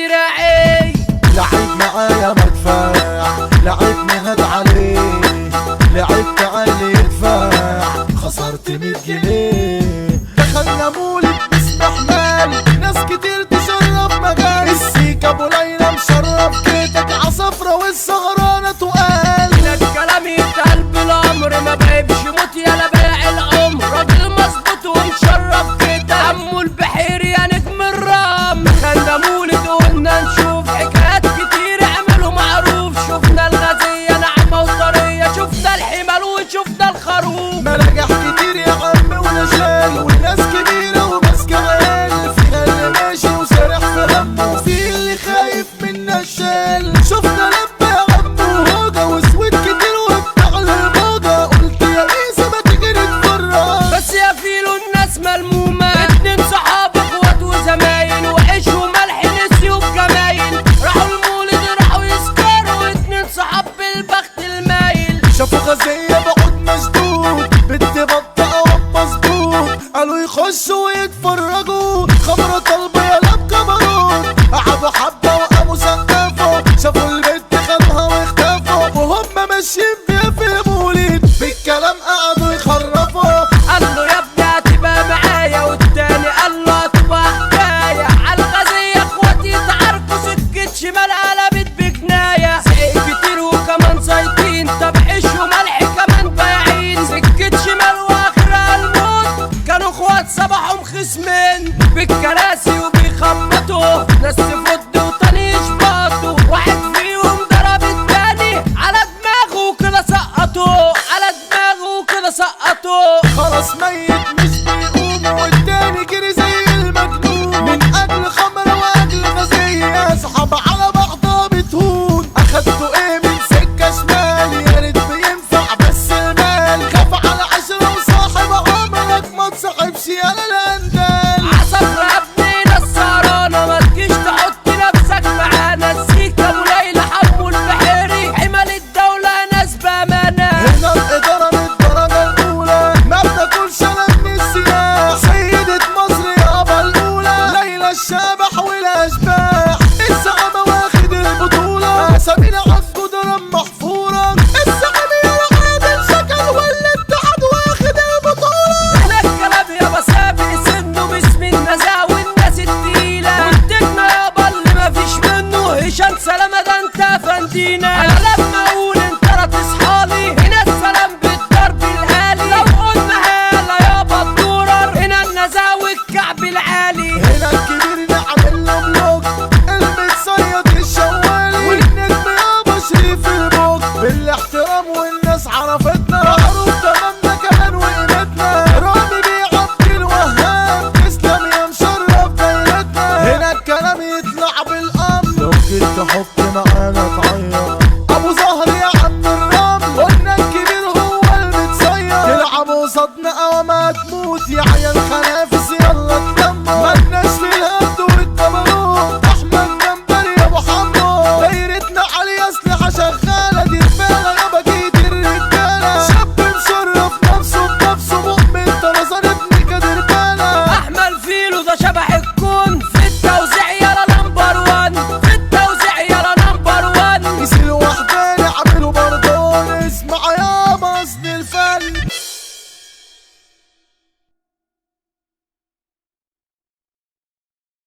دراعي لعب معايا مدفع لعبني هد عليه لعبت علي يدفع خسرت 100 جنيه دخلنا مولد باسم حمال ناس كتير تشرف مجال السيك ابو ليلى مشرف بيتك عصفرة والسهرانة تقال لك كلامي يتقال بالامر ما بقيبش موت يا بايع العمر راجل مظبوط ومشرف كده عمو البحير يا نجم الرام خلنا مولد قلنا نشوف حكايات كتير اعملوا معروف شفنا الغازية ناعمة وطرية شفنا الحمل وشفنا الخروف مراجع كتير يا عم ونشال وناس كبيرة وماسكة عيال فينا اللي ماشي وسارح في همه وفي اللي خايف منا الشال شفنا لما يا عم وهوجة وسويت كتير وبتاع الهموجة قلت يا عيسى ما تيجي نتفرج بس يا فيلو الناس ملمومة اتنين صحاب اخوات وزمايل وعيش وملح نسيوا بجمايل راحوا المولد راحوا يسكروا اتنين صحاب بالبخت المايل شافوا غزية بعود مشدود بنت بطة مظبوط قالوا يخشوا ويتفرجوا خمرة طلبة يا لاب كاميرون قعدوا حبة وقاموا سقفوا شافوا البنت خدها واختفوا وهم ماشيين بيها في المولد بالكلام قعدوا يخرفوا قال له يا ابني هتبقى معايا والتاني قال له هتبقى حكاية عالغازية اخواتي يتعاركوا سكة شمال قلبت بجناية زعيق كتير وكمان زيتين طب عيش وملح كمان بايعين سكة شمال واخرها الموت كانوا اخوات صباحهم خصمين بالكراسي وبيخبطوا ناس تفض وتاني يشبطوا واحد فيهم ضرب التاني على دماغه كده سقطوا على دماغه كده سقطوا خلاص ميت مش بيقوم والتاني جري زي المجنون من اجل خمرة واجل غزية اصحاب على بعضها بتهون اخدتوا ايه من سكة شمال يا ريت بينفع بس المال خاف على عشرة وصاحب عمرك ما تصاحبش يا الاندال عصفر يا ابني نصارانة ما تجيش تحط نفسك معانا السيك ابو ليلى حمو البحيري حمل الدولة ناس بأمانة هنا الإدارة من الدرجة الأولى ما بتاكلش أنا من السلاح سيدة مصر يابا الأولى ليلى الشبح والأشباح الزعامة واخد البطولة أسامينا عالجدران محفورة الزعامة يا عادل شكل والاتحاد واخد البطولة احنا الكلام يابا سابق سنه باسم النزاهة والناس التقيلة وانتجنا يابا اللي مفيش منه هشام سلامة ده انت فندينا انا لما اقول انت لا تصحالي هنا السلام بالضرب الآلي لو قلنا هلا يابا الدورر هنا النزاهة والكعب العالي هنا الكبير نعمل له بلوك المتصيد الشوالي والنجم يابا شريف البوك بالاحترام والناس عرفتنا معروف تمامنا كمان وقيمتنا رامي بيه عبد الوهاب تسلم يا مشرف دايرتنا هنا الكلام يطلع بالامر لو جيت تحط معانا